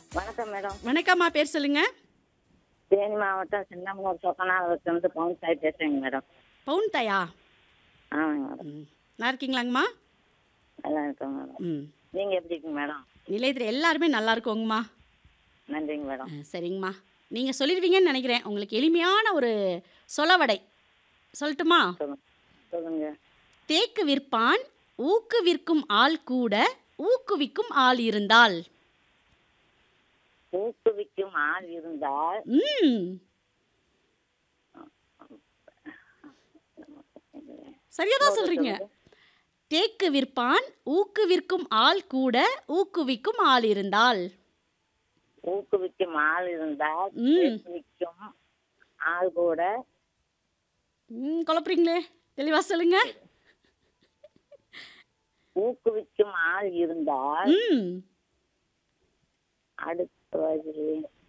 வணக்கம் மேடம் வணக்கம்மா பேர் சொல்லுங்க தேனி மாவட்டம் சின்னமனூர் சொக்கநாதத்துலேருந்து பவுன் சாய் பேசுகிறேங்க மேடம் பவுன் தாயா ஆமாங்க மேடம் ம் நல்லா இருக்கீங்களாங்கம்மா நல்லா இருக்கேன் மேடம் ம் நீங்கள் எப்படி இருக்கீங்க மேடம் நிலையத்தில் எல்லாருமே நல்லா இருக்கோங்கம்மா நன்றிங்க மேடம் ஆ, சரிங்கம்மா நீங்கள் சொல்லிடுவீங்கன்னு நினைக்கிறேன் உங்களுக்கு எளிமையான ஒரு சொலவடை சொல்லட்டுமா சொல்லுங்க சொல்லுங்க தேக்கு விற்பான் ஊக்குவிற்கும் ஆள் கூட ஊக்குவிக்கும் ஆள் இருந்தால் ஊக்குவிக்கும் ஆள் இருந்தால் ம் சரியா தான் சொல்றீங்க தேக்கு விற்பான் ஊக்குவிற்கும் ஆள் கூட ஊக்குவிக்கும் ஆள் இருந்தால் ஊக்குவிக்கும் ஆள் இருந்தால் ம். ஊக்குவிக்கும் ஆள் கூட ம் குழப்புறீங்களே தெளிவா சொல்லுங்க ஊக்குவிக்கும் ஆள் இருந்தால் ம் அடுத்த வரி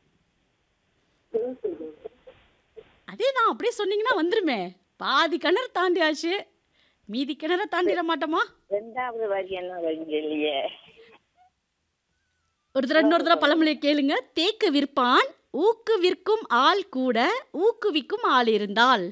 அதே தான் அப்படியே சொன்னீங்கன்னா வந்துருமே பாதி கிணறு தாண்டியாச்சு மீதி கிணற தாண்டிட மாட்டோமா ரெண்டாவது வரி என்ன வரிங்க இல்லையே ஒரு தடவை இன்னொரு தடவை பழமொழியை கேளுங்க தேக்கு விற்பான் ஊக்குவிற்கும் ஆள் கூட ஊக்குவிக்கும் ஆள் இருந்தால்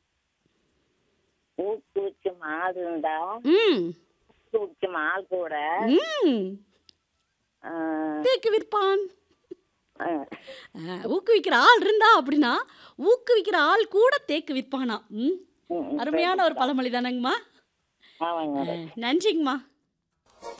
ஊக்குவிக்கும் ஆள் இருந்தால் ம் ஊக்குவிக்கும் ஆள் கூட ம் ஆ, தேக்கு விற்பான் ஆ, ஆ, ஊக்குவிக்கிற ஆள் இருந்தா அப்படின்னா ஊக்குவிக்கிற ஆள் கூட தேக்கு விற்பானா ம் ம், ம். அருமையான ஒரு பழமொழி தானங்கம்மா ஆமாங்க ஆ, நன்றிங்கம்மா